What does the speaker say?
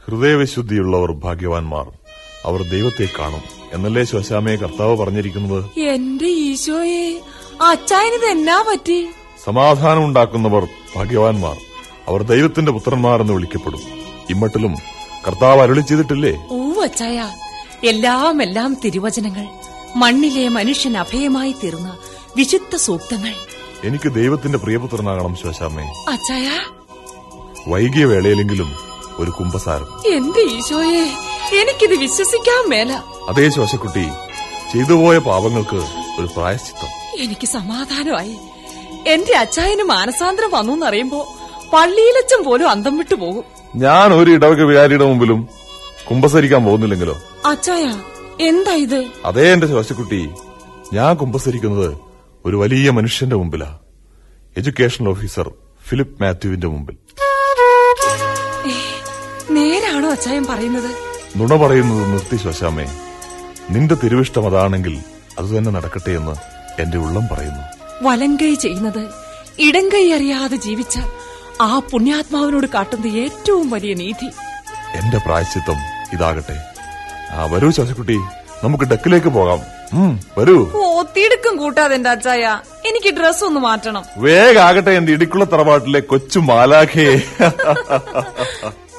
ഹൃദയവിശുദ്ധിയുള്ളവർ ഭാഗ്യവാന്മാർ അവർ ദൈവത്തെ കാണും എന്നല്ലേ ശ്വശാമയെ കർത്താവ് പറഞ്ഞിരിക്കുന്നത് എന്റെ ഈശോയെ അച്ചായനിത് എന്നാ പറ്റി സമാധാനം ഉണ്ടാക്കുന്നവർ ഭാഗ്യവാന്മാർ അവർ ദൈവത്തിന്റെ പുത്രന്മാർ എന്ന് വിളിക്കപ്പെടും ഇമ്മട്ടിലും കർത്താവ് അരുളി ചെയ്തിട്ടില്ലേ ഓ അച്ചായ എല്ലാം എല്ലാം തിരുവചനങ്ങൾ മണ്ണിലെ മനുഷ്യൻ അഭയമായി തീർന്ന വിശുദ്ധ സൂക്തങ്ങൾ എനിക്ക് ദൈവത്തിന്റെ പ്രിയപുത്രനാകണം ശ്വശാമേ അച്ചായ വൈകിയ വേളയിലെങ്കിലും ഒരു കുംഭസാരം എന്റെ ഈശോയെ എനിക്കിത് വിശ്വസിക്കാൻ മേല അതേ ശ്വാസക്കുട്ടി ചെയ്തുപോയ പാപങ്ങൾക്ക് ഒരു പ്രായശ്ചിത്തം എനിക്ക് സമാധാനമായി എന്റെ അച്ചായന് മാനസാന്തരം വന്നു എന്നറിയുമ്പോ പള്ളിയിലച്ചൻ പോലും അന്തം വിട്ടു പോകും ഞാൻ ഒരു ഇടവക വികാരിയുടെ മുമ്പിലും കുംഭസരിക്കാൻ പോകുന്നില്ലെങ്കിലോ അച്ചായ എന്താ ഇത് അതേ എന്റെ ശ്വാസക്കുട്ടി ഞാൻ കുംഭസരിക്കുന്നത് ഒരു വലിയ മനുഷ്യന്റെ മുമ്പിലാ എഡ്യൂക്കേഷൻ ഓഫീസർ ഫിലിപ്പ് മാത്യുവിന്റെ മുമ്പിൽ നേരാണോ അച്ചായൻ പറയുന്നത് നുണ പറയുന്നത് നിർത്തി ശ്വശാമേ നിന്റെ തിരുവിഷ്ടം അതാണെങ്കിൽ അതുതന്നെ നടക്കട്ടെ എന്ന് എന്റെ ഉള്ളം പറയുന്നു വലങ്കൈ ചെയ്യുന്നത് ഇടങ്കൈ അറിയാതെ ജീവിച്ച ആ പുണ്യാത്മാവിനോട് കാട്ടുന്ന ഏറ്റവും വലിയ നീതി എന്റെ പ്രായശ്ചിത്തം ഇതാകട്ടെ ആ വരൂ ശ്വാസക്കുട്ടി നമുക്ക് ഡെക്കിലേക്ക് പോകാം ഉം, വരൂ ഒത്തിടുക്കം കൂട്ടാതെ എന്റെ അച്ചായ എനിക്ക് ഡ്രസ് ഒന്ന് മാറ്റണം വേഗാകട്ടെ എന്റെ ഇടിക്കുള്ള തറവാട്ടിലെ കൊച്ചു മാലാഖയെ